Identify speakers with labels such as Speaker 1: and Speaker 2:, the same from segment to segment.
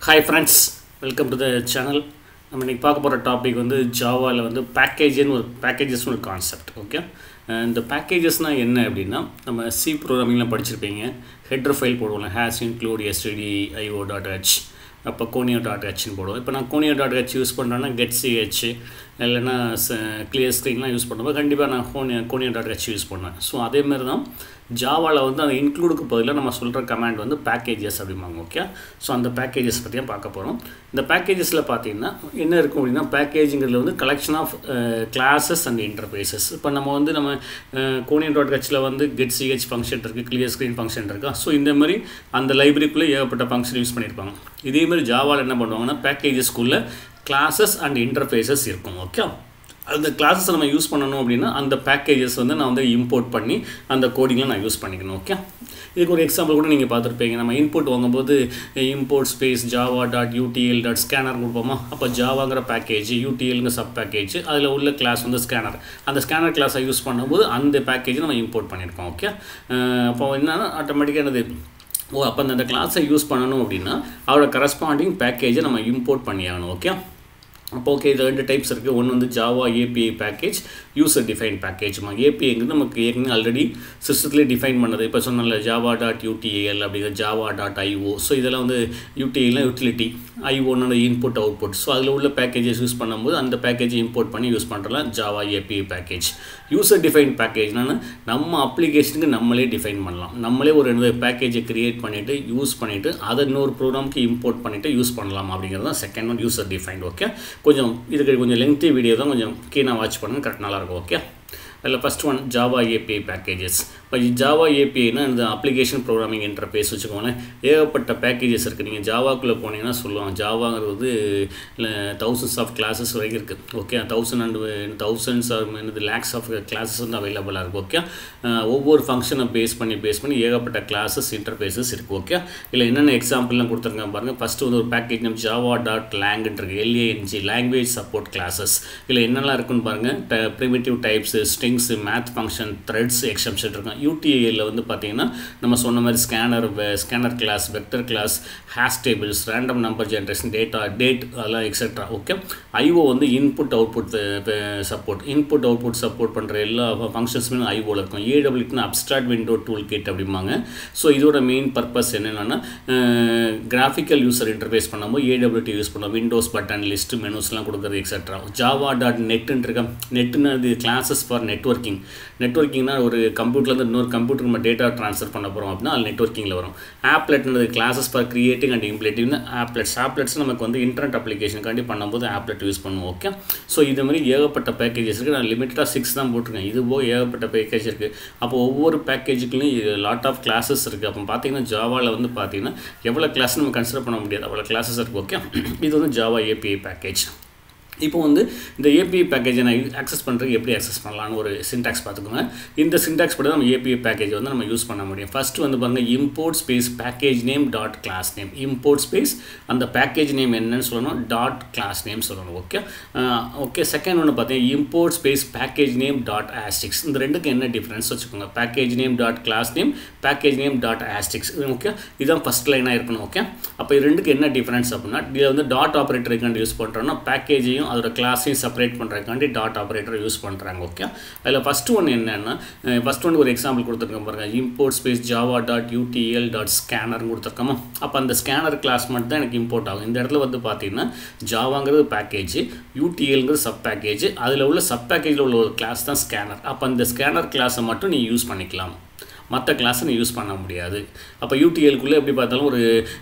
Speaker 1: hi friends welcome to the channel நம்ம இன்றைக்கி பார்க்க போகிற டாபிக் வந்து ஜாவாவில் வந்து பேக்கேஜ்னு ஒரு பேக்கேஜஸ்னு ஒரு கான்செப்ட் ஓகே இந்த பேக்கேஜஸ்னால் என்ன அப்படின்னா நம்ம சி ப்ரோக்ராமிங்லாம் படிச்சிருப்பீங்க ஹெட்ரு ஃபைல் போடுவோம்ல hash include STD IO dot H அப்போ கோனியோ டாட் ஹெச்னு போடுவோம் இப்போ நான் கோனியோ டாட் ஹெச் யூஸ் பண்ணுறேன்னா கெட் சிஹெச் இல்லைன்னா கிளியர் ஸ்க்ரீன்லாம் யூஸ் பண்ணும்போது கண்டிப்பாக நான் conio conio dot H use பண்ணேன் ஸோ அதேமாதிரி தான் ஜாவாவில் வந்து அந்த இன்க்ளூடுக்கு பதிலாக நம்ம சொல்கிற கமாண்ட் வந்து பேக்கேஜஸ் அப்படிம்பாங்க ஓகே ஸோ அந்த பேக்கேஜஸ் பற்றியும் பார்க்க போகிறோம் இந்த பேக்கேஜஸில் பார்த்தீங்கன்னா என்ன இருக்கும் அப்படின்னா பேக்கேஜுங்கிறதுல வந்து collection of classes and interfaces இப்போ நம்ம வந்து நம்ம கோனியன் டாட் ஹெச்சில் வந்து கெட் சிஹெச் ஃபங்க்ஷன் இருக்குது கிளியர் ஸ்க்ரீன் ஃபங்க்ஷன் இருக்கா ஸோ இந்த மாதிரி அந்த லைப்ரரிக்குள்ளே ஏகப்பட்ட ஃபங்க்ஷன் யூஸ் பண்ணியிருப்பாங்க இதே மாதிரி ஜாவாவில் என்ன பண்ணுவாங்கன்னா பேக்கேஜஸ்க்குள்ளே கிளாஸஸ் அண்ட் இன்டர்ஃபேஸஸ் இருக்கும் ஓகே அந்த கிளாஸஸ் நம்ம யூஸ் பண்ணணும் அப்படின்னா அந்த பேக்கேஜஸ் வந்து நான் வந்து இம்போர்ட் பண்ணி அந்த கோடிங்கில் நான் யூஸ் பண்ணிக்கணும் ஓகே இதுக்கு ஒரு எக்ஸாம்பிள் கூட நீங்கள் பார்த்துருப்பீங்க நம்ம இன்புட் வாங்கும்போது import space Java dot UTL dot scanner கொடுப்போமா அப்போ ஜாவாங்கிற பேக்கேஜ் யூடிஎல்ங்கிற சப் பேக்கேஜ் அதில் உள்ள கிளாஸ் வந்து ஸ்கேனர் அந்த ஸ்கேனர் கிளாஸை யூஸ் பண்ணும்போது அந்த பேக்கேஜை நம்ம இம்போர்ட் பண்ணியிருக்கோம் ஓகே அப்போ என்னன்னா ஆட்டோமேட்டிக்காக என்னது ஓ அப்போ அந்த கிளாஸை யூஸ் பண்ணணும் அப்படின்னா அதோட கரஸ்பாண்டிங் பேக்கேஜை நம்ம இம்போர்ட் பண்ணியாகணும் ஓகே அப்போ ஓகே இது ரெண்டு டைப்ஸ் இருக்குது ஒன்று வந்து Java API package user define பேக்கேஜ்மா ஏபிஐங்கிறது நமக்கு ஏற்கனவே ஆல்ரெடி சிஸ்டத்துலேயே டிஃபைன் பண்ணது இப்போ சொன்னல ஜாவா டாட் யூடிஏஎல் அப்படிங்கிற ஜாவா டாட் ஐஓ ஸோ இதெல்லாம் வந்து யூடிஐலாம் யூட்டிலிட்டி ஐஓன்னு இன்புட் அவுட்புட் ஸோ அதில் உள்ள பேக்கேஜஸ் யூஸ் பண்ணும்போது அந்த பேக்கேஜை இம்போர்ட் பண்ணி யூஸ் பண்ணுறலாம் Java API package user define பேக்கேஜ்னா நம்ம அப்ளிகேஷனுக்கு நம்மளே டிஃபைன் பண்ணலாம் நம்மளே ஒரு ரெண்டு பேக்கேஜை க்ரியேட் பண்ணிவிட்டு யூஸ் பண்ணிவிட்டு அதை இன்னொரு ப்ரோக்ராம்க்கு இம்போர்ட் பண்ணிவிட்டு யூஸ் பண்ணலாம் அப்படிங்கிறது தான் second one user defined okay கொஞ்சம் இதுக்கு கொஞ்சம் லெங்க்தி வீடியோ தான் கொஞ்சம் கீழாக வாட்ச் பண்ணுங்கள் கரெக்ட் நல்லாயிருக்கும் ஓகே அதில் first one Java API packages இப்போ ஜாவா ஏபிஐனா இந்த அப்ளிகேஷன் ப்ரோக்ராமிங் இன்டர்ஃபேஸ் வச்சுக்கோங்களேன் ஏகப்பட்ட பேக்கேஜஸ் இருக்குது நீங்கள் ஜாவாக்குள்ளே போனீங்கன்னா சொல்லுவாங்க ஜாவாங்கிறது வந்து தௌசண்ட்ஸ் ஆஃப் கிளாஸஸ் வரைக்கும் இருக்குது ஓகே தௌசண்ட் அண்ட் தௌசண்ட்ஸ் என்னது லேக்ஸ் ஆஃப் கிளாஸஸ் வந்து அவைலபிளாக இருக்குது ஓகே ஒவ்வொரு ஃபங்க்ஷனை பேஸ் பண்ணி பேஸ் பண்ணி ஏகப்பட்ட கிளாஸஸ் இன்டர்ஃபேஸஸ் இருக்குது ஓகே இல்லை என்னென்ன எக்ஸாம்பிள்லாம் கொடுத்துருக்காங்க பாருங்கள் ஃபஸ்ட்டு வந்து ஒரு பேக்கேஜ் நம்ம ஜாவா டாட் லேங்குன்னு இருக்குது எல்ஏஎன்ஜி லாங்குவேஜ் சப்போர்ட் கிளாஸஸ் இல்லை என்னெல்லாம் இருக்குன்னு பாருங்கள் primitive types strings math function threads exception இருக்கும் யூடிஏயில் வந்து பார்த்தீங்கன்னா நம்ம சொன்ன மாதிரி scanner scanner class vector class hash tables random number generation data date அதெல்லாம் எக்ஸெட்ரா ஓகே ஐஓ வந்து input output support input output support பண்ணுற எல்லா ஃபங்க்ஷன்ஸுமே ஐஓவில் இருக்கும் ஏடபிள்யூட்னு அப்ஸ்ட்ராக்ட் விண்டோ டூல் கிட் அப்படிம்பாங்க ஸோ இதோட மெயின் பர்பஸ் என்னென்னா கிராஃபிக்கல் யூசர் இன்டர்ஃபேஸ் பண்ணும்போது ஏடபிள்யூடி யூஸ் பண்ணோம் விண்டோஸ் பட்டன் லிஸ்ட் மெனுஸ்லாம் கொடுக்குறது எக்ஸெட்ரா ஜாவா டாட் நெட்டுன்னு இருக்க நெட்டுன்னு அது கிளாஸஸ் ஃபார் நெட்ஒர்க்கிங் நெட்ஒர்க்கிங்னா ஒரு கம்ப்யூட்டர்லேருந்து இன்னொரு கம்ப்யூட்டர் நம்ம டேட்டா ட்ரான்ஸ்ஃபர் பண்ண போகிறோம் அப்படின்னா அது நெட்ஒர்க்கிங்கில் வரும் ஆப்லெட்னது classes for creating and implementing applets applets நமக்கு வந்து இன்டர்நெட் அப்ளிகேஷனுக்காண்டி பண்ணும்போது ஆப்லெட் யூஸ் பண்ணுவோம் ஓகே ஸோ இது மாதிரி ஏகப்பட்ட பேக்கேஜஸ் இருக்குது நான் லிமிட்டடாக சிக்ஸ் தான் போட்டிருக்கேன் இது போக ஏகப்பட்ட பேக்கேஜ் இருக்குது அப்போ ஒவ்வொரு பேக்கேஜுக்குலையும் லாட் ஆஃப் கிளாஸஸ் இருக்குது அப்போ பார்த்தீங்கன்னா ஜாவாவில் வந்து பார்த்தீங்கன்னா எவ்வளோ கிளாஸ் நம்ம கன்சிடர் பண்ண முடியாது அவ்வளோ கிளாஸஸ் இருக்குது ஓகே இது வந்து ஜாவா ஏபிஐ பேக்கேஜ் இப்போ வந்து இந்த ஏபிஐ பேக்கேஜை நான் ஆக்சஸ் பண்ணுறதுக்கு எப்படி ஆக்சஸ் பண்ணலான்னு ஒரு சின்டாக்ஸ் பார்த்துக்கோங்க இந்த சின்டாக்ஸ் படி நம்ம ஏபிஐ பேக்கேஜ் வந்து நம்ம யூஸ் பண்ண முடியும் ஃபஸ்ட்டு வந்து பாருங்கள் import space package name dot class name import space அந்த பேக்கேஜ் நேம் என்னன்னு சொல்லணும் டாட் கிளாஸ் நேம் சொல்லணும் ஓகே ஓகே செகண்ட் ஒன்று பார்த்தீங்கன்னா import space package name dot asterisks இந்த ரெண்டுக்கு என்ன டிஃப்ரென்ஸ் வச்சுக்கோங்க package name dot class name package name dot asterisks okay இதுதான் ஃபஸ்ட் லைனாக இருக்கணும் ஓகே அப்போ இது ரெண்டுக்கு என்ன டிஃப்ரென்ஸ் அப்படின்னா இதில் வந்து டாட் ஆப்ரேட்டருக்காண்டி யூஸ் பண்ணுறோன்னா பேக்கேஜையும் அதோட கிளாஸையும் செப்பரேட் பண்ணுறதுக்காண்டி டாட் ஆப்ரேட்டர் யூஸ் பண்ணுறாங்க ஓகே அதில் ஃபஸ்ட்டு ஒன்று என்னென்னா ஃபஸ்ட் ஒன்று ஒரு எக்ஸாம்பிள் கொடுத்துருக்கோம் பாருங்கள் import space Java dot UTL dot scanner கொடுத்துருக்கோமா அப்போ அந்த ஸ்கேனர் கிளாஸ் மட்டும் தான் எனக்கு இம்போர்ட் ஆகும் இந்த இடத்துல வந்து பார்த்தீங்கன்னா ஜாவாங்கிறது பேக்கேஜ் யூடிஎல்ங்கிறது சப் பேக்கேஜ் அதில் உள்ள சப் பேக்கேஜில் உள்ள ஒரு கிளாஸ் தான் ஸ்கேனர் அப்போ அந்த ஸ்கேனர் கிளாஸை மட்டும் நீ யூஸ் பண்ணிக்கலாம் மற்ற கிளாஸை நீ யூஸ் பண்ண முடியாது அப்போ யூடிஎல்குள்ளே எப்படி பார்த்தாலும் ஒரு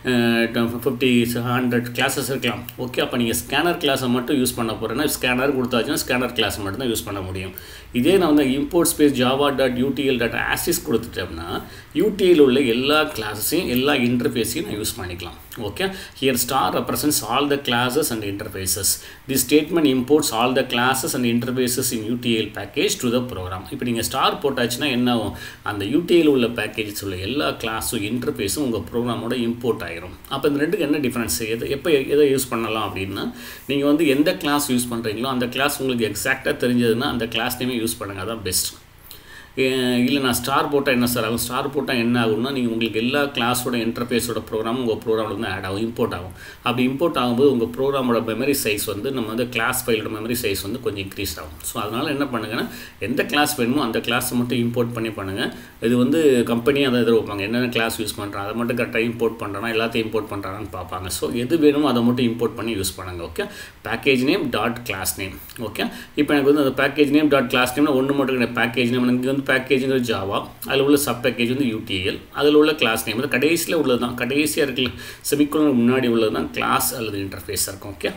Speaker 1: ஃபிஃப்டி ஹண்ட்ரட் கிளாஸஸ் இருக்கலாம் ஓகே அப்போ நீங்கள் ஸ்கேனர் கிளாஸை மட்டும் யூஸ் பண்ண போகிறேன்னா ஸ்கேனர் கொடுத்தாச்சுன்னா ஸ்கேனர் கிளாஸ் மட்டும் தான் யூஸ் பண்ண முடியும் இதே நான் வந்து import space Java dot UTL dot ஆசிஸ் கொடுத்துட்டோம்னா யூடிஎல் உள்ள எல்லா கிளாஸஸையும் எல்லா இன்டர்ஃபேஸையும் நான் யூஸ் பண்ணிக்கலாம் okay here star represents all the classes and interfaces the statement imports all the classes and interfaces in UTL package to the program இப்போ நீங்கள் ஸ்டார் போட்டாச்சுன்னா என்ன ஆகும் அந்த யூடிஎல் உள்ள பேக்கேஜஸ் உள்ள எல்லா கிளாஸும் இன்டர்ஃபேஸும் உங்கள் ப்ரோக்ராமோட இம்போர்ட் ஆகிரும் அப்போ இந்த ரெண்டுக்கு என்ன டிஃப்ரென்ஸ் எது எப்போ எதை யூஸ் பண்ணலாம் அப்படின்னா நீங்கள் வந்து எந்த கிளாஸ் யூஸ் பண்ணுறீங்களோ அந்த கிளாஸ் உங்களுக்கு எக்ஸாக்டாக தெரிஞ்சதுன்னா அந்த கிளாஸ் நேமே யூஸ் பண்ணுங்கள் அதான் பெஸ்ட் இல்லை நான் ஸ்டார் போட்டால் என்ன சார் ஆகும் ஸ்டார் போட்டால் என்ன ஆகும்னா நீங்கள் உங்களுக்கு எல்லா கிளாஸோட இன்டர்ஃபேஸோட ப்ரோக்ராமும் உங்கள் ப்ரோக்ராமில் வந்து ஆட் ஆகும் இம்போர்ட் ஆகும் அப்படி இம்போர்ட் ஆகும்போது உங்கள் ப்ரோக்ராமோட மெமரி சைஸ் வந்து நம்ம வந்து கிளாஸ் ஃபைலோட மெமரி சைஸ் வந்து கொஞ்சம் இன்க்ரீஸ் ஆகும் ஸோ அதனால் என்ன பண்ணுங்கன்னா எந்த கிளாஸ் வேணுமோ அந்த கிளாஸை மட்டும் இம்போர்ட் பண்ணி பண்ணுங்கள் இது வந்து கம்பெனி அதை எதிர்பார்ப்பாங்க என்னென்ன கிளாஸ் யூஸ் பண்ணுறான் அதை மட்டும் கரெக்டாக இம்போர்ட் பண்ணுறானா எல்லாத்தையும் இம்போர்ட் பண்ணுறான்னு பார்ப்பாங்க ஸோ எது வேணுமோ அதை மட்டும் இம்போர்ட் பண்ணி யூஸ் பண்ணுங்க okay package name dot class name okay இப்போ எனக்கு வந்து அந்த பேக்கேஜ் நேம் டாட் கிளாஸ் நேம்னா ஒன்று மட்டும் கிடையாது பேக்கேஜ் நேம் எனக்கு வந்து பேக்கேஜுங்கிறது ஜாவா அதில் உள்ள சப் பேக்கேஜ் வந்து யூடிஎல் அதில் உள்ள கிளாஸ் நேம் வந்து கடைசியில் உள்ளது தான் கடைசியாக இருக்குல்ல செமிக்குலர் முன்னாடி உள்ளது தான் கிளாஸ் அல்லது இன்டர்ஃபேஸாக இருக்கும் ஓகே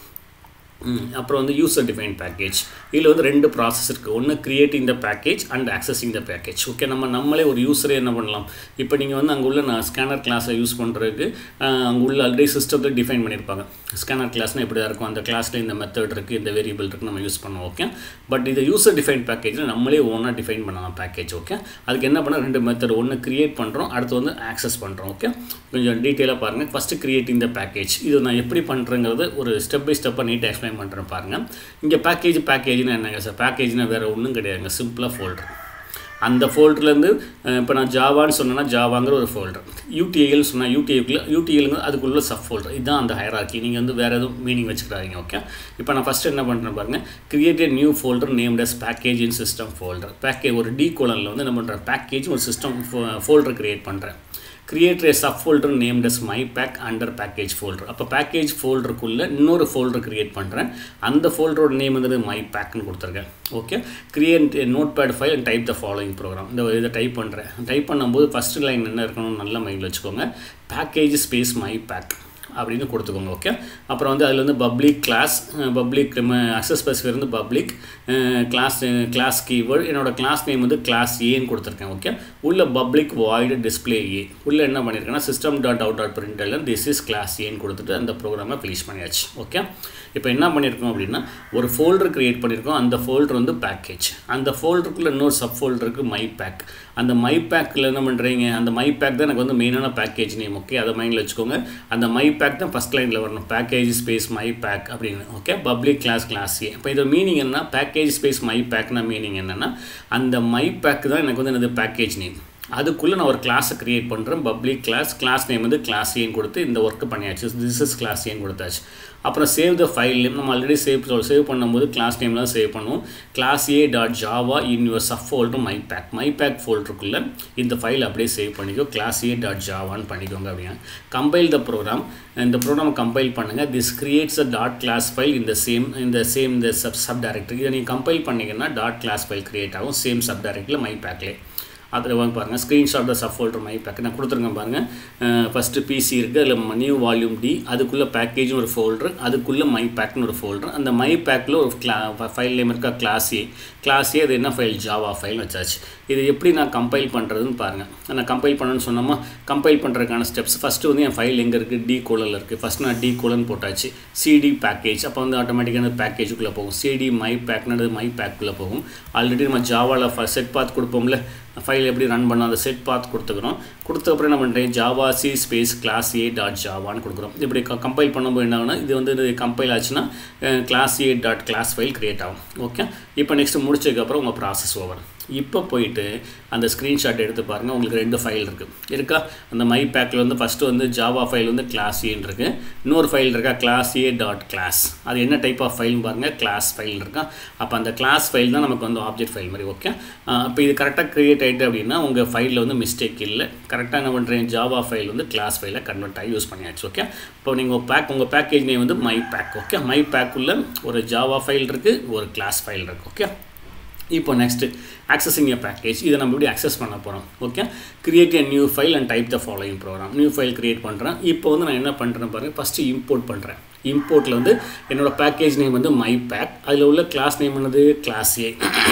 Speaker 1: அப்புறம் வந்து யூசர் டிஃபைன் பேக்கேஜ் இதில் வந்து ரெண்டு ப்ராசஸ் இருக்குது ஒன்று creating the package and accessing the package okay நம்ம நம்மளே ஒரு யூஸரே என்ன பண்ணலாம் இப்போ நீங்கள் வந்து அங்கே உள்ள நான் ஸ்கேனர் கிளாஸை யூஸ் பண்ணுறதுக்கு அங்கே உள்ள ஆல்ரெடி சிஸ்டத்தில் டிஃபைன் பண்ணியிருப்பாங்க ஸ்கேனர் கிளாஸ்னால் எப்படி தான் இருக்கும் அந்த கிளாஸில் இந்த மெத்தட் இருக்குது இந்த வேரியபிள் இருக்குது நம்ம யூஸ் பண்ணுவோம் ஓகே பட் இது யூசர் டிஃபைன் பேக்கேஜில் நம்மளே ஓனாக டிஃபைன் பண்ணலாம் பேக்கேஜ் ஓகே அதுக்கு என்ன பண்ண ரெண்டு மெத்தட் ஒன்று கிரியேட் பண்ணுறோம் அடுத்து வந்து ஆக்சஸ் பண்ணுறோம் ஓகே கொஞ்சம் டீட்டெயிலாக பாருங்கள் ஃபஸ்ட்டு கிரியேட்டிங் த பேக்கேஜ் இது நான் எப்படி பண்ணுறேங்கிறது ஒரு ஸ்டெப் பை ஸ்டெப்பாக நீட்டாக எக்ஸ்பிளைன் பண்ணுறேன் பாருங்கள் இங்கே பேக்கேஜ் பேக்கேஜ்னு என்னங்க சார் பேக்கேஜ்னால் வேறு ஒன்றும் கிடையாதுங்க சிம்பிளாக ஃபோல்டர் அந்த ஃபோல்டர்லேருந்து இப்போ நான் ஜாவான்னு சொன்னேன்னா ஜாவாங்கிற ஒரு ஃபோல்டர் யூடிஐஎல் சொன்னால் யூடிஐக்குள்ள யூடிஐலுங்க அதுக்குள்ள சப் ஃபோல்டர் இதுதான் அந்த ஹைராக்கி நீங்கள் வந்து வேறு எதுவும் மீனிங் வச்சுக்கிறாங்க ஓகே இப்போ நான் ஃபஸ்ட்டு என்ன பண்ணுறேன் பாருங்கள் create a new folder named as package in system folder package ஒரு டி கோலனில் வந்து என்ன பண்ணுறேன் பேக்கேஜ் ஒரு சிஸ்டம் ஃபோல்டர் க்ரியேட் பண்ணுறேன் create a sub folder named as my pack under package folder அப்போ பேக்கேஜ் ஃபோல்டருக்குள்ளே இன்னொரு ஃபோல்டர் க்ரியேட் பண்ணுறேன் அந்த ஃபோல்டரோட நேம் வந்து மை பேக்னு கொடுத்துருக்கேன் okay create Notepad file and type the following program இந்த இதை டைப் பண்ணுறேன் டைப் பண்ணும்போது ஃபஸ்ட்டு லைன் என்ன இருக்கணும்னு நல்ல மைண்டில் வச்சுக்கோங்க பேக்கேஜ் ஸ்பேஸ் மை பேக் அப்படின்னு கொடுத்துக்கோங்க ஓகே அப்புறம் வந்து அதில் வந்து public class public access specify வந்து பப்ளிக் கிளாஸ் கிளாஸ் கீவேர்டு என்னோட கிளாஸ் நேம் வந்து கிளாஸ் ஏன்னு கொடுத்துருக்கேன் ஓகே உள்ள பப்ளிக் வாய்டு டிஸ்பிளே ஏ உள்ளே என்ன பண்ணியிருக்கேன்னா system dot out dot println this is class ஏன்னு கொடுத்துட்டு அந்த ப்ரோக்ராமை ஃபினிஷ் பண்ணியாச்சு ஓகே இப்போ என்ன பண்ணியிருக்கோம் அப்படின்னா ஒரு ஃபோல்டர் க்ரியேட் பண்ணியிருக்கோம் அந்த ஃபோல்டர் வந்து பேக்கேஜ் அந்த ஃபோல்டருக்குள்ளே இன்னொரு சப் ஃபோல்டருக்கு மை பேக் அந்த மை பேக்கில் என்ன பண்ணுறீங்க அந்த மை பேக் தான் எனக்கு வந்து மெயினான பேக்கேஜ் நேம் ஓகே அதை மைண்டில் வச்சுக்கோங்க அந்த மை பேக் தான் ஃபஸ்ட் லைனில் வரணும் பேக்கேஜ் ஸ்பேஸ் மை பேக் அப்படின்னு okay public class class A இப்போ இதோட மீனிங் என்ன பேக்கேஜ் ஸ்பேஸ் மை பேக்னா மீனிங் என்னென்னா அந்த மை பேக் தான் எனக்கு வந்து என்னது பேக்கேஜ் நேம் அதுக்குள்ளே நான் ஒரு கிளாஸை க்ரியேட் பண்ணுறேன் பப்ளிக் கிளாஸ் கிளாஸ் நேம் வந்து கிளாஸ் ஏன்னு கொடுத்து இந்த ஒர்க்கு பண்ணியாச்சு திஸ் இஸ் கிளாஸ் ஏன்னு கொடுத்தாச்சு அப்புறம் சேவ் த ஃபைல் நேம் நம்ம ஆல்ரெடி சேவ் சேவ் பண்ணும்போது கிளாஸ் நேம்லாம் சேவ் பண்ணுவோம் class A dot Java in your sub folder my pack my pack ஃபோல்டருக்குள்ளே இந்த ஃபைல் அப்படியே சேவ் பண்ணிக்கோ கிளாஸ் ஏ டாட் ஜாவான்னு பண்ணிக்கோங்க அப்படின்னா கம்பைல் த ப்ரோக்ராம் இந்த ப்ரோக்ராம் கம்பைல் பண்ணுங்கள் this creates a dot class file இந்த சேம் இந்த சேம் இந்த சப் சப் டேரக்டரி இதை நீங்கள் கம்பைல் பண்ணிங்கன்னா டாட் கிளாஸ் ஃபைல் கிரியேட் ஆகும் சேம் சப் டேரக்டரியில் மை பேக்லேயே அதில் வாங்க பாருங்கள் screenshot sub folder my pack நான் கொடுத்துருங்க பாருங்கள் ஃபஸ்ட்டு பிசி இருக்குது அதில் நியூ வால்யூம் டி அதுக்குள்ளே பேக்கேஜும் ஒரு ஃபோல்டர் அதுக்குள்ளே மை பேக்னு ஒரு ஃபோல்டர் அந்த மை பேக்கில் ஒரு கிளா ஃபைல் நேம் இருக்கா கிளாஸ் ஏ கிளாஸ் ஏ அது என்ன ஃபைல் ஜாவா ஃபைல் வச்சாச்சு இது எப்படி நான் கம்பைல் பண்ணுறதுன்னு பாருங்கள் நான் கம்பைல் பண்ணணும்னு சொன்னோமா கம்பைல் பண்ணுறதுக்கான ஸ்டெப்ஸ் ஃபஸ்ட்டு வந்து என் ஃபைல் எங்கே இருக்குது டி கோலனில் இருக்குது ஃபஸ்ட் நான் டி கோலன் போட்டாச்சு சிடி பேக்கேஜ் அப்போ வந்து ஆட்டோமேட்டிக்கான பேக்கேஜுக்குள்ளே போகும் சிடி மை பேக்னது மை பேக்குள்ளே போகும் ஆல்ரெடி நம்ம ஜாவாவில் செட் பாத் கொடுப்போம்ல ஃபைல் எப்படி ரன் பண்ணோம் அந்த செட் பாத் கொடுத்துக்கிறோம் கொடுத்தக்கப்புறம் என்ன பண்ணுறேன் Java C space class A dot ஜாவான்னு கொடுக்குறோம் இப்படி கம்பைல் பண்ணும்போது என்ன ஆகுனா இது வந்து கம்பைல் ஆச்சுன்னா class A dot class file create ஆகும் ஓகே இப்போ நெக்ஸ்ட் முடிச்சதுக்கப்புறம் உங்கள் ப்ராசஸ் ஓவர் இப்போ போயிட்டு அந்த ஸ்க்ரீன்ஷாட் எடுத்து பாருங்கள் உங்களுக்கு ரெண்டு ஃபைல் இருக்குது இருக்கா அந்த மை பேக்கில் வந்து ஃபஸ்ட்டு வந்து ஜாவா ஃபைல் வந்து கிளாஸ் ஏன்னு இருக்குது இன்னொரு ஃபைல் இருக்கா கிளாஸ் ஏ டாட் கிளாஸ் அது என்ன டைப் ஆஃப் ஃபைல்னு பாருங்கள் கிளாஸ் ஃபைல் இருக்கா அப்போ அந்த கிளாஸ் ஃபைல் தான் நமக்கு வந்து ஆப்ஜெக்ட் ஃபைல் மாதிரி ஓகே அப்போ இது கரெக்டாக க்ரியேட் ஆகிட்டு அப்படின்னா உங்கள் ஃபைலில் வந்து மிஸ்டேக் இல்லை கரெக்டாக என்ன பண்ணுறீங்க ஜாவா ஃபைல் வந்து கிளாஸ் ஃபைலில் கன்வெர்ட் ஆகி யூஸ் பண்ணியாச்சு ஓகே இப்போ நீங்கள் பேக் உங்கள் பேக்கேஜ் நேம் வந்து மை பேக் ஓகே மை பேக்குள்ளே ஒரு ஜாவா ஃபைல் இருக்குது ஒரு கிளாஸ் ஃபைல் இருக்குது ஓகே இப்போ நெக்ஸ்ட்டு ஆக்சஸிங் எ பேக்கேஜ் இதை நம்ம எப்படி அக்சஸ் பண்ண போகிறோம் okay create a new file and type the following program new file create பண்ணுறேன் இப்போ வந்து நான் என்ன பண்ணுறேன் பாருங்கள் ஃபஸ்ட்டு இம்போர்ட் பண்ணுறேன் இம்போர்ட்டில் வந்து என்னோடய பேக்கேஜ் நேம் வந்து மை பேக் அதில் உள்ள கிளாஸ் நேம் என்னது கிளாஸ் ஏ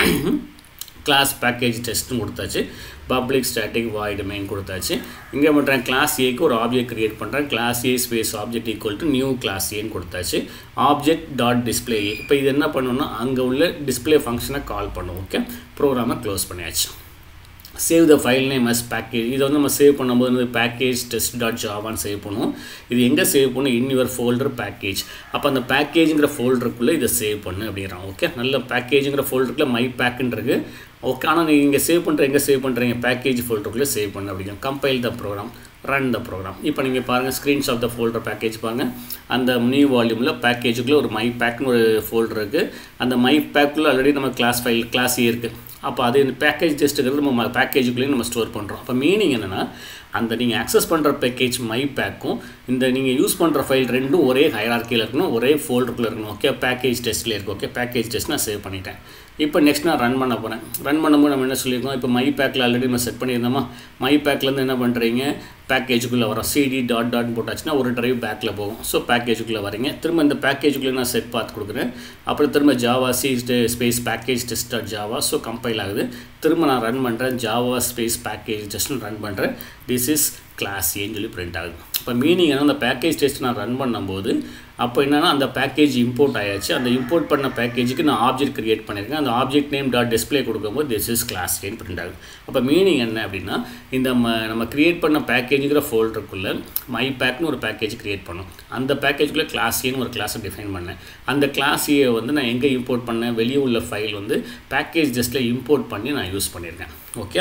Speaker 1: கிளாஸ் பேக்கேஜ் டெஸ்ட்னு கொடுத்தாச்சு பப்ளிக் ஸ்டாட்டிக் வாய்டு மெயின் கொடுத்தாச்சு இங்கே பண்ணுறேன் கிளாஸ் ஏக்கு ஒரு ஆப்ஜெக்ட் க்ரியேட் பண்ணுறேன் class A space object equal to new class ஏன்னு கொடுத்தாச்சு ஆப்ஜெக்ட் டாட் டிஸ்பிளே ஏ இப்போ இது என்ன பண்ணணும்னா அங்கே உள்ள டிஸ்பிளே ஃபங்க்ஷனை கால் பண்ணும் ஓகே ப்ரோக்ராமை க்ளோஸ் பண்ணியாச்சு save the file name as package இதை வந்து நம்ம சேவ் பண்ணும்போது வந்து பேக்கேஜ் டெஸ்ட் டாட் ஜாவான்னு சேவ் பண்ணுவோம் இது எங்கே சேவ் பண்ணும் இன் யுவர் ஃபோல்டர் பேக்கேஜ் அப்போ அந்த பேக்கேஜுங்கிற ஃபோல்டருக்குள்ளே இதை சேவ் பண்ணு அப்படிங்கிறான் ஓகே நல்ல பேக்கேஜுங்கிற ஃபோல்டருக்குள்ள மை பேக்குன்றது ஓகே ஆனால் நீங்கள் இங்கே சேவ் பண்ணுற எங்கே சேவ் பண்ணுறீங்க பேக்கேஜ் ஃபோல்டருக்குள்ளே சேவ் பண்ணு அப்படிங்க compile the program run the program இப்போ நீங்கள் பாருங்கள் screens of the folder package பாருங்கள் அந்த நியூ வால்யூமில் பேக்கேஜுக்குள்ளே ஒரு மை பேக்னு ஒரு ஃபோல்டர் இருக்குது அந்த மை பேக்குள்ளே ஆல்ரெடி நம்ம கிளாஸ் ஃபைல் கிளாஸ் இருக்குது அப்போ அது இந்த பேக்கேஜ் டெஸ்ட்டுங்கிறது நம்ம பேக்கேஜுக்குள்ளேயும் நம்ம ஸ்டோர் பண்ணுறோம் அப்போ மீனிங் என்னென்னா அந்த நீங்கள் அக்சஸ் பண்ணுற பேக்கேஜ் மை பேக்கும் இந்த நீங்கள் யூஸ் பண்ணுற ஃபைல் ரெண்டும் ஒரே ஹைரார்க்கியில் இருக்கணும் ஒரே ஃபோல்டருக்குள்ளே இருக்கணும் ஓகே பேக்கேஜ் டெஸ்ட்டில் இருக்குது ஓகே பேக்கேஜ் டெஸ்ட் நான் சேவ் பண்ணிட்டேன் இப்போ நெக்ஸ்ட் நான் ரன் பண்ண போகிறேன் ரன் பண்ணும்போது நம்ம என்ன சொல்லியிருக்கோம் இப்போ மை பேக்கில் ஆல்ரெடி நம்ம செட் பண்ணியிருந்தோமா மை பேக்லேருந்து என்ன பண்ணுறீங்க பேக்கேஜுக்குள்ளே வரோம் சிடி டாட் டாட் போட்டாச்சுன்னா ஒரு ட்ரைவ் பேக்கில் போகும் ஸோ பேக்கேஜுக்குள்ளே வரீங்க திரும்ப இந்த பேக்கேஜுக்குள்ளே நான் செட் பார்த்து கொடுக்குறேன் அப்புறம் திரும்ப Java C space package test dot Java so compile ஆகுது திரும்ப நான் ரன் பண்ணுறேன் ஜாவா ஸ்பேஸ் பேக்கேஜ் டெஸ்ட்னு ரன் பண்ணுறேன் திஸ் இஸ் கிளாஸ் ஏன்னு சொல்லி பிரிண்ட் ஆகுது இப்போ மீனிங் என்ன அந்த பேக்கேஜ் டெஸ்ட் நான் ரன் பண்ணும்போது அப்போ என்னென்னா அந்த பேக்கேஜ் இம்போர்ட் ஆயாச்சு அந்த இம்போர்ட் பண்ண பேக்கேஜுக்கு நான் ஆப்ஜெக்ட் கிரியேட் பண்ணியிருக்கேன் அந்த ஆப்ஜெக்ட் நேம் டாட் டிஸ்பிளே கொடுக்கும்போது திஸ் இஸ் கிளாஸ் ஏன்னு பிரிண்ட் ஆகுது அப்போ மீனிங் என்ன அப்படின்னா இந்த ம நம்ம கிரியேட் பண்ண பேக்கேஜுங்கிற ஃபோல்டருக்குள்ளே மை பேக்னு ஒரு பேக்கேஜ் கிரியேட் பண்ணோம் அந்த பேக்கேஜுக்குள்ளே கிளாஸ் ஏன்னு ஒரு கிளாஸை டிஃபைன் பண்ணேன் அந்த கிளாஸ் ஏ வந்து நான் எங்கே இம்போர்ட் பண்ணேன் வெளியே உள்ள ஃபைல் வந்து பேக்கேஜ் ஜஸ்ட்டில் இம்போர்ட் பண்ணி நான் யூஸ் பண்ணியிருக்கேன் ஓகே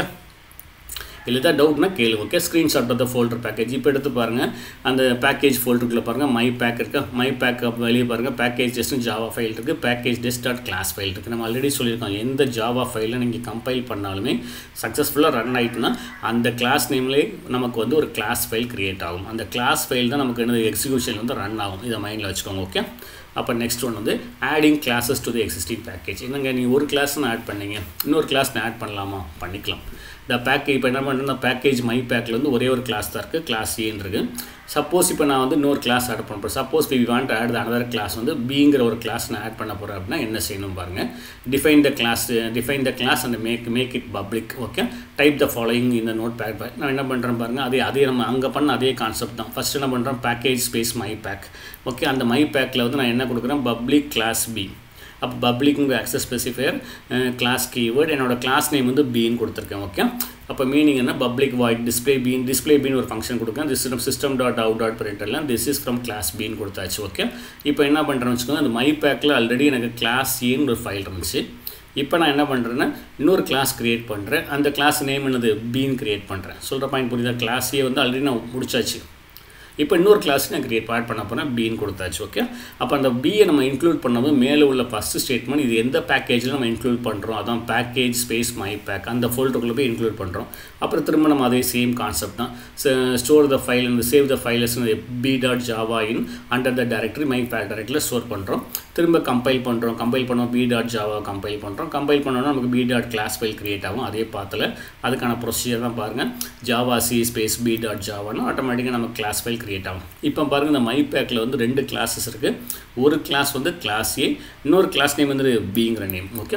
Speaker 1: இல்லை தான் டவுட்னா கேளு okay screenshot of the folder package இப்போ எடுத்து பாருங்கள் அந்த பேக்கேஜ் ஃபோல்டருக்குள்ளே பாருங்கள் மை பேக் இருக்கா மை பேக் வெளியே பாருங்கள் பேக்கேஜ் டெஸ்ட்னு ஜாவா ஃபைல் இருக்குது package test dot class file இருக்குது நம்ம ஆல்ரெடி சொல்லியிருக்கோம் எந்த ஜாவா ஃபைலில் நீங்கள் கம்பைல் பண்ணாலுமே சக்ஸஸ்ஃபுல்லாக ரன் ஆகிட்டுனா அந்த கிளாஸ் நேம்லேயே நமக்கு வந்து ஒரு கிளாஸ் ஃபைல் க்ரியேட் ஆகும் அந்த கிளாஸ் ஃபைல் தான் நமக்கு என்ன எக்ஸிக்யூஷன் வந்து ரன் ஆகும் இதை மைண்டில் வச்சுக்கோங்க ஓகே அப்போ நெக்ஸ்ட் ஒன் வந்து adding classes to the existing package என்னங்க நீங்கள் ஒரு கிளாஸ் நான் ஆட் பண்ணீங்க இன்னொரு கிளாஸ் நான் ஆட் பண்ணலாமா பண்ணிக்கலாம் இந்த பேக்கேஜ் இப்போ என்ன பண்ணுறேன் பேக்கேஜ் மை பேக்கில் வந்து ஒரே ஒரு கிளாஸ் தான் இருக்குது கிளாஸ் ஏன்னு இருக்குது சப்போஸ் இப்போ நான் வந்து இன்னொரு கிளாஸ் ஆட் பண்ண போகிறேன் suppose we want add another class வந்து பிங்கிற ஒரு கிளாஸ் நான் ஆட் பண்ண போகிறேன் அப்படின்னா என்ன செய்யணும் பாருங்கள் define the class define the class and make make it public okay type the following இந்த நோட் பேக் பேக் நான் என்ன பண்ணுறேன் பாருங்கள் அதே அதே நம்ம அங்கே பண்ண அதே கான்செப்ட் தான் ஃபஸ்ட் என்ன பண்ணுறோம் package space my pack okay அந்த மை பேக்கில் வந்து நான் என்ன கொடுக்குறேன் பப்ளிக் கிளாஸ் பி அப்போ பப்ளிக்குங்கிற ஆக்சஸ் ஸ்பெசிஃபையர் கிளாஸ் கீவேர்ட் என்னோடய கிளாஸ் நேம் வந்து பின்னு கொடுத்துருக்கேன் ஓகே அப்போ மீனிங் என்ன public void display B display B ஒரு ஃபங்க்ஷன் கொடுக்கேன் this from system dot out dot பிரிண்டர்லாம் this is from class B கொடுத்தாச்சு ஓகே இப்போ என்ன பண்ணுறேன்னு வச்சுக்கோங்க அந்த மை பேக்கில் ஆல்ரெடி எனக்கு கிளாஸ் ஏன்னு ஒரு ஃபைல் இருந்துச்சு இப்போ நான் என்ன பண்ணுறேன்னா இன்னொரு கிளாஸ் க்ரியேட் பண்ணுறேன் அந்த கிளாஸ் நேம் என்னது பீன் க்ரியேட் பண்ணுறேன் சொல்கிற பாயிண்ட் புரியுதா கிளாஸ் ஏ வந்து ஆல்ரெடி நான் முடிச்சாச்சு இப்போ இன்னொரு கிளாஸ் நான் கிரியேட் ஆட் பண்ண போகிறேன் பின்னு கொடுத்தாச்சு ஓகே அப்போ அந்த பியை நம்ம இன்க்ளூட் பண்ணும்போது மேலே உள்ள ஃபஸ்ட்டு ஸ்டேட்மெண்ட் இது எந்த பேக்கேஜில் நம்ம இன்க்ளூட் பண்ணுறோம் அதான் பேக்கேஜ் ஸ்பேஸ் மை பேக் அந்த ஃபோல்டருக்குள்ளே போய் இன்க்ளூட் பண்ணுறோம் அப்புறம் திரும்ப நம்ம அதே சேம் கான்செப்ட் தான் ஸ்டோர் த ஃபைல் இந்த save the files B dot Java in under the directory my pack டேரக்டரியில் ஸ்டோர் பண்ணுறோம் திரும்ப கம்பைல் பண்ணுறோம் கம்பைல் பண்ணோம் பி டாட் ஜாவா கம்பைல் பண்ணுறோம் கம்பைல் பண்ணோன்னா நமக்கு B dot class file create ஆகும் அதே பாத்தில் அதுக்கான ப்ரொசீஜர் தான் பாருங்கள் Java C space B dot ஜாவான்னு ஆட்டோமேட்டிக்காக நம்ம கிளாஸ் ஃபைல் கிரியேட் ஆகும் இப்போ பாருங்கள் இந்த மை பேக்கில் வந்து ரெண்டு கிளாஸஸ் இருக்குது ஒரு கிளாஸ் வந்து கிளாஸ் ஏ இன்னொரு கிளாஸ் நேம் வந்து பிங்கிற நேம் ஓகே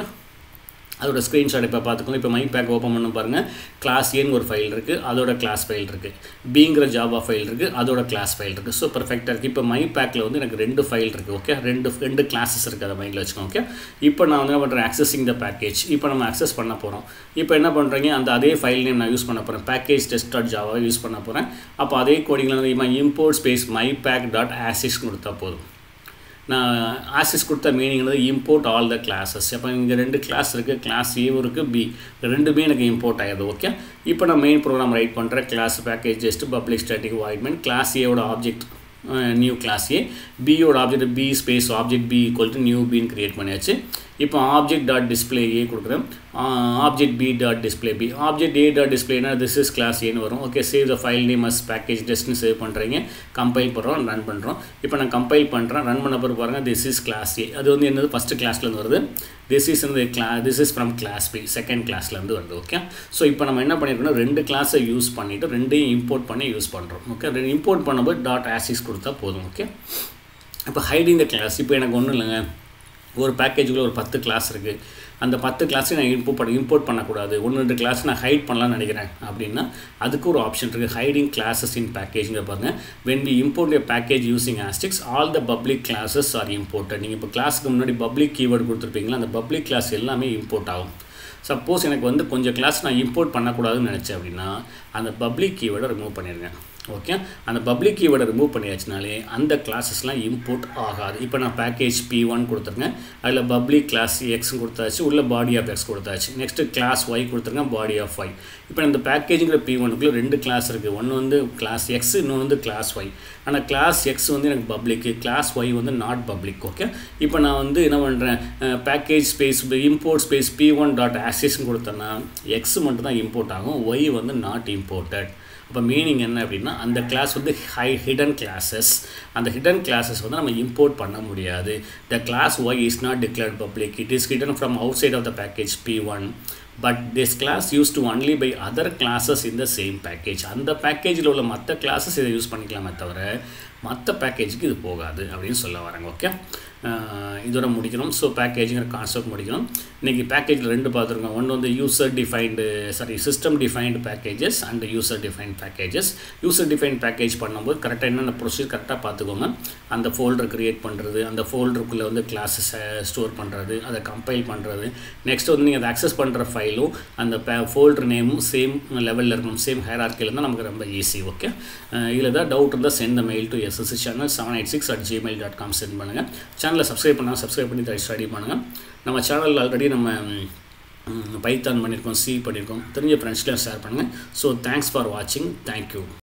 Speaker 1: அதோட ஸ்க்ரீன்ஷாட் இப்போ பார்த்துக்கோங்க இப்போ மை பேக் ஓப்பன் பண்ண பாருங்கள் கிளாஸ் ஏன்னு ஒரு ஃபைல் இருக்குது அதோட கிளாஸ் ஃபைல் இருக்குது பிங்கிற ஜாவா ஃபைல் இருக்குது அதோட கிளாஸ் ஃபைல் இருக்குது ஸோ பர்ஃபெக்டாக இருக்குது இப்போ மை பேக்கில் வந்து எனக்கு ரெண்டு ஃபைல் இருக்குது ஓகே ரெண்டு ரெண்டு கிளாஸஸ் இருக்குது அதை மைண்டில் வச்சுக்கோங்க ஓகே இப்போ நான் வந்து என்ன பண்ணுறேன் ஆக்சஸிங் த பேக்கேஜ் இப்போ நம்ம அக்சஸ் பண்ண போகிறோம் இப்போ என்ன பண்ணுறீங்க அந்த அதே ஃபைல் நேம் நான் யூஸ் பண்ண போகிறேன் package test dot Java use பண்ண போகிறேன் அப்போ அதே கோடிங்கில் வந்து import space my pack dot ஆசிஸ் கொடுத்தா போதும் நான் ஆசிஸ் கொடுத்த மீனிங் வந்து இம்போர்ட் ஆல் த கிளாஸஸ் அப்போ இங்கே ரெண்டு கிளாஸ் இருக்குது கிளாஸ் ஏவும் இருக்குது பி ரெண்டுமே எனக்கு இம்போர்ட் ஆகிடுது ஓகே இப்போ நான் மெயின் ப்ரோக்ராம் ரைட் பண்ணுறேன் class package just public static void main class ஏவோட ஆப்ஜெக்ட் நியூ கிளாஸ் ஏ பியோட object B space object B equal to new பின்னு க்ரியேட் பண்ணியாச்சு இப்போ ஆப்ஜெக்ட் டாட் டிஸ்பிளே ஏ கொடுக்குறேன் object B dot display B object A dot டிஸ்பிளேனா this is class ஏன்னு வரும் okay save the file name as package டெஸ்ட்னு save பண்ணுறீங்க compile பண்ணுறோம் ரன் பண்ணுறோம் இப்போ நான் கம்பைல் பண்ணுறேன் ரன் பண்ண பிறகு பாருங்கள் திஸ் இஸ் கிளாஸ் ஏ அது வந்து என்னது ஃபஸ்ட்டு கிளாஸ்லேருந்து வருது திஸ் இஸ் இந்த கிளா this is from class B second கிளாஸ்லேருந்து வருது ஓகே ஸோ இப்போ நம்ம என்ன பண்ணியிருக்கோம்னா ரெண்டு கிளாஸை யூஸ் பண்ணிவிட்டு ரெண்டையும் இம்போர்ட் பண்ணி யூஸ் பண்ணுறோம் ஓகே ரெண்டு இம்போர்ட் பண்ணும்போது டாட் ஆசிஸ் கொடுத்தா போதும் ஓகே இப்போ ஹைடிங் த கிளாஸ் இப்போ எனக்கு ஒன்றும் இல்லைங்க ஒரு பேக்கேஜுக்குள்ள ஒரு பத்து கிளாஸ் இருக்குது அந்த பத்து கிளாஸையும் நான் இம்போர்ட் பண்ண இம்போர்ட் பண்ணக்கூடாது ஒன்று ரெண்டு கிளாஸ் நான் ஹைட் பண்ணலாம்னு நினைக்கிறேன் அப்படின்னா அதுக்கு ஒரு ஆப்ஷன் இருக்குது ஹைடிங் கிளாஸஸ் இன் பேக்கேஜ்ங்க பாருங்கள் when we import a package using asterisk all the public classes are imported நீங்கள் இப்போ கிளாஸுக்கு முன்னாடி பப்ளிக் கீவேர்டு கொடுத்துருப்பீங்களா அந்த பப்ளிக் கிளாஸ் எல்லாமே இம்போர்ட் ஆகும் சப்போஸ் எனக்கு வந்து கொஞ்சம் கிளாஸ் நான் இம்போர்ட் பண்ணக்கூடாதுன்னு நினச்சேன் அப்படின்னா அந்த பப்ளிக் கீவேர்டை ரிமூவ் பண்ணிடுங்க ஓகே அந்த பப்ளிக் கீவேர்டை ரிமூவ் பண்ணியாச்சுனாலே அந்த கிளாஸஸ்லாம் இம்போர்ட் ஆகாது இப்போ நான் பேக்கேஜ் பி ஒன் கொடுத்துருங்க அதில் பப்ளிக் கிளாஸ் எக்ஸ் கொடுத்தாச்சு உள்ள பாடி ஆஃப் எக்ஸ் கொடுத்தாச்சு நெக்ஸ்ட்டு கிளாஸ் ஒய் கொடுத்துருங்க பாடி ஆஃப் ஒய் இப்போ இந்த பேக்கேஜுங்கிற பி ஒனுக்குள்ளே ரெண்டு கிளாஸ் இருக்குது ஒன்று வந்து கிளாஸ் எக்ஸ் இன்னொன்று வந்து கிளாஸ் ஒய் ஆனால் கிளாஸ் எக்ஸ் வந்து எனக்கு பப்ளிக்கு கிளாஸ் ஒய் வந்து நாட் பப்ளிக் ஓகே இப்போ நான் வந்து என்ன பண்ணுறேன் package space import space P one dot ஆக்சிஸ்ன்னு கொடுத்தேன்னா எக்ஸ் மட்டும் தான் இம்போர்ட் ஆகும் ஒய் வந்து நாட் இம்போர்ட்டட் அப்போ மீனிங் என்ன அப்படின்னா அந்த கிளாஸ் வந்து ஹை ஹிடன் கிளாஸஸ் அந்த ஹிடன் கிளாஸஸ் வந்து நம்ம இம்போர்ட் பண்ண முடியாது the class Y is not declared public it is hidden from outside of the package P one but this class use to only by other classes in the same package அந்த பேக்கேஜில் உள்ள மற்ற classes இதை use பண்ணிக்கலாமே தவிர மற்ற பேக்கேஜுக்கு இது போகாது அப்படின்னு சொல்ல வரேங்க ஓகே இதோட முடிக்கணும் ஸோ பேக்கேஜுங்கிற கான்செப்ட் முடிக்கணும் இன்றைக்கி பேக்கேஜில் ரெண்டு பார்த்துருக்கோம் ஒன்று வந்து user defined sorry system defined packages and user defined packages user define package பண்ணும்போது கரெக்டாக என்னென்ன ப்ரொசீஜர் கரெக்டாக பார்த்துக்கோங்க அந்த ஃபோல்டர் க்ரியேட் பண்ணுறது அந்த ஃபோல்டருக்குள்ளே வந்து கிளாஸஸை ஸ்டோர் பண்ணுறது அதை கம்பைல் பண்ணுறது நெக்ஸ்ட் வந்து நீங்கள் அதை அக்சஸ் பண்ணுற ஃபைலும் அந்த பே ஃபோல்டர் நேமும் சேம் லெவலில் இருக்கணும் சேம் ஹேரார்க்கில் இருந்தால் நமக்கு ரொம்ப ஈஸி ஓகே இதில் தான் டவுட் இருந்தால் send mail to SSC channel seven eight six at Gmail dot com send பண்ணுங்கள் சேனலை சப்ஸ்கிரைப் பண்ணால் சப்ஸ்கிரைப் பண்ணி ஸ்டடி பண்ணுங்கள் நம்ம சேனலில் ஆல்ரெடி நம்ம பைத்தான் பண்ணியிருக்கோம் சி பண்ணியிருக்கோம் தெரிஞ்ச ஃப்ரெண்ட்ஸ்லாம் ஷேர் பண்ணுங்கள் ஸோ தேங்க்ஸ் ஃபார் வாட்சிங் தேங்க்யூ